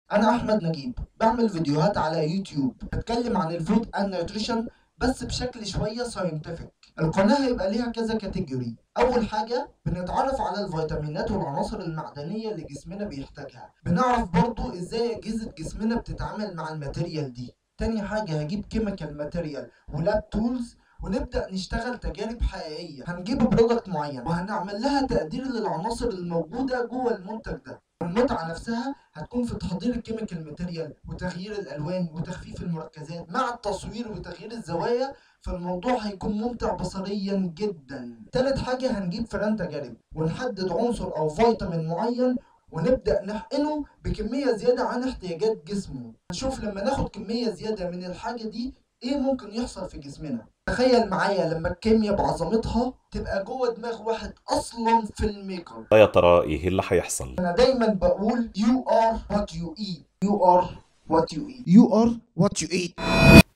أنا أحمد نجيب بعمل فيديوهات على يوتيوب بتكلم عن الفود أند نيوتريشن بس بشكل شوية ساينتفك القناة هيبقى ليها كذا كاتيجوري أول حاجة بنتعرف على الفيتامينات والعناصر المعدنية اللي جسمنا بيحتاجها بنعرف برضو إزاي أجهزة جسمنا بتتعامل مع الماتيريال دي تاني حاجة هجيب كيميكال ماتيريال ولاب تولز ونبدأ نشتغل تجارب حقيقية هنجيب برودكت معين وهنعمل لها تقدير للعناصر الموجودة جوه المنتج ده المتعة نفسها هتكون في تحضير الكيميكال ماتيريال وتغيير الألوان وتخفيف المركزات مع التصوير وتغيير الزوايا فالموضوع هيكون ممتع بصريا جدا تالت حاجة هنجيب فئران تجارب ونحدد عنصر أو فيتامين معين ونبدأ نحقنه بكمية زيادة عن احتياجات جسمه نشوف لما ناخد كمية زيادة من الحاجة دي ايه ممكن يحصل في جسمنا تخيل معايا لما الكيمياء بعظمتها تبقى جوه دماغ واحد اصلا في الميكر يا ترى ايه اللي هيحصل انا دايما بقول you are what you eat you are what you eat you are what you eat